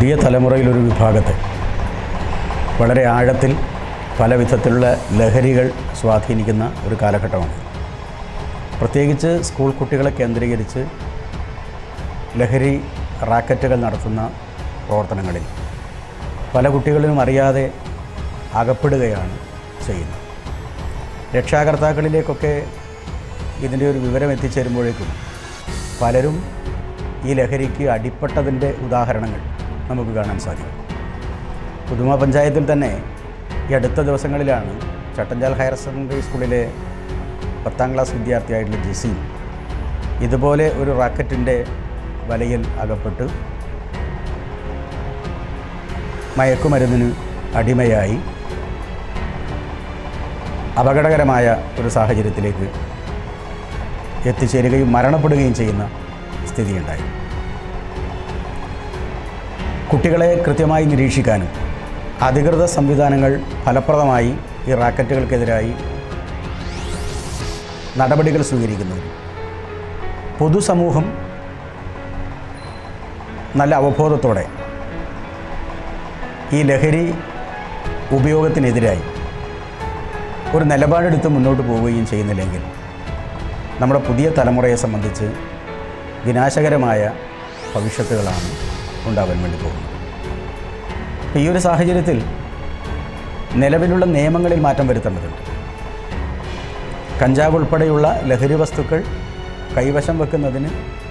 പുതിയ തലമുറയിലൊരു വിഭാഗത്തെ വളരെ ആഴത്തിൽ പല വിധത്തിലുള്ള ലഹരികൾ സ്വാധീനിക്കുന്ന ഒരു കാലഘട്ടമാണ് പ്രത്യേകിച്ച് സ്കൂൾ കുട്ടികളെ കേന്ദ്രീകരിച്ച് ലഹരി റാക്കറ്റുകൾ നടത്തുന്ന പ്രവർത്തനങ്ങളിൽ പല കുട്ടികളിലും അറിയാതെ അകപ്പെടുകയാണ് ചെയ്യുന്നത് രക്ഷാകർത്താക്കളിലേക്കൊക്കെ ഇതിൻ്റെ ഒരു വിവരം എത്തിച്ചേരുമ്പോഴേക്കും പലരും ഈ ലഹരിക്ക് അടിപ്പെട്ടതിൻ്റെ ഉദാഹരണങ്ങൾ നമുക്ക് കാണാൻ സാധിക്കും പുതുമ പഞ്ചായത്തിൽ തന്നെ ഈ അടുത്ത ദിവസങ്ങളിലാണ് ചട്ടഞ്ചാൽ ഹയർ സെക്കൻഡറി സ്കൂളിലെ പത്താം ക്ലാസ് വിദ്യാർത്ഥിയായിട്ടുള്ള ജെസി ഇതുപോലെ ഒരു റാക്കറ്റിൻ്റെ വലയിൽ അകപ്പെട്ട് മയക്കുമരുന്നിന് അടിമയായി അപകടകരമായ ഒരു സാഹചര്യത്തിലേക്ക് എത്തിച്ചേരുകയും മരണപ്പെടുകയും ചെയ്യുന്ന സ്ഥിതിയുണ്ടായി കുട്ടികളെ കൃത്യമായി നിരീക്ഷിക്കാനും അധികൃത സംവിധാനങ്ങൾ ഫലപ്രദമായി ഈ റാക്കറ്റുകൾക്കെതിരായി നടപടികൾ സ്വീകരിക്കുന്നതിനും പൊതുസമൂഹം നല്ല അവബോധത്തോടെ ഈ ലഹരി ഉപയോഗത്തിനെതിരായി ഒരു നിലപാടെടുത്ത് മുന്നോട്ട് പോവുകയും ചെയ്യുന്നില്ലെങ്കിൽ നമ്മുടെ പുതിയ തലമുറയെ സംബന്ധിച്ച് വിനാശകരമായ ഭവിഷ്യത്തുകളാണ് ഉണ്ടാവാൻ വേണ്ടി പോകുന്നത് അപ്പോൾ ഈ ഒരു സാഹചര്യത്തിൽ നിലവിലുള്ള നിയമങ്ങളിൽ മാറ്റം വരുത്തേണ്ടതുണ്ട് കഞ്ചാവ് ഉൾപ്പെടെയുള്ള ലഹരി വസ്തുക്കൾ കൈവശം വെക്കുന്നതിന്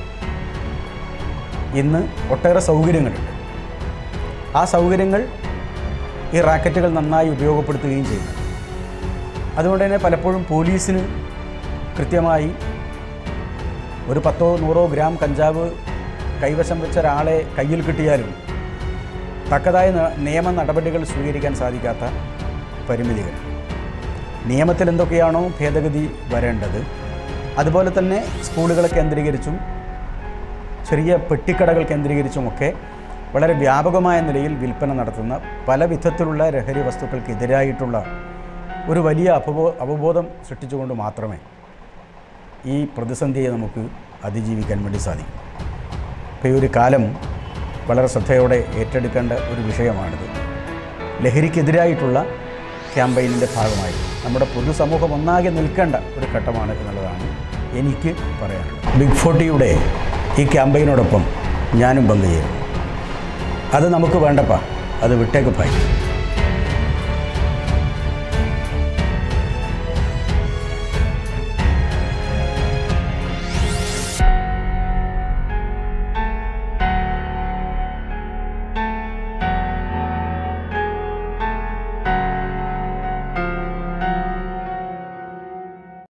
ഇന്ന് ഒട്ടേറെ സൗകര്യങ്ങളുണ്ട് ആ സൗകര്യങ്ങൾ ഈ റാക്കറ്റുകൾ നന്നായി ഉപയോഗപ്പെടുത്തുകയും ചെയ്യുന്നു അതുകൊണ്ട് തന്നെ പലപ്പോഴും പോലീസിന് കൃത്യമായി ഒരു പത്തോ നൂറോ ഗ്രാം കഞ്ചാവ് കൈവശം വെച്ച ഒരാളെ കയ്യിൽ കിട്ടിയാലും തക്കതായ ന- നിയമ നടപടികൾ സ്വീകരിക്കാൻ സാധിക്കാത്ത പരിമിതികൾ നിയമത്തിൽ എന്തൊക്കെയാണോ ഭേദഗതി വരേണ്ടത് അതുപോലെ തന്നെ സ്കൂളുകളെ കേന്ദ്രീകരിച്ചും ചെറിയ പെട്ടിക്കടകൾ കേന്ദ്രീകരിച്ചുമൊക്കെ വളരെ വ്യാപകമായ നിലയിൽ വിൽപ്പന നടത്തുന്ന പല വിധത്തിലുള്ള ലഹരി വസ്തുക്കൾക്കെതിരായിട്ടുള്ള ഒരു വലിയ അപബോ അവബോധം സൃഷ്ടിച്ചുകൊണ്ട് മാത്രമേ ഈ പ്രതിസന്ധിയെ നമുക്ക് അതിജീവിക്കാൻ വേണ്ടി സാധിക്കും ഇപ്പോൾ ഈ ഒരു കാലം വളരെ ശ്രദ്ധയോടെ ഏറ്റെടുക്കേണ്ട ഒരു വിഷയമാണിത് ലഹരിക്കെതിരായിട്ടുള്ള ക്യാമ്പയിനിൻ്റെ ഭാഗമായി നമ്മുടെ പൊതുസമൂഹം ഒന്നാകെ നിൽക്കേണ്ട ഒരു ഘട്ടമാണ് എന്നുള്ളതാണ് എനിക്ക് പറയാനുള്ളത് ബിഗ് ഫോർട്ടിയുടെ ഈ ക്യാമ്പയിനോടൊപ്പം ഞാനും പങ്കുചേരുന്നു അത് നമുക്ക് വേണ്ടപ്പാ അത് വിട്ടേക്ക് ഭായി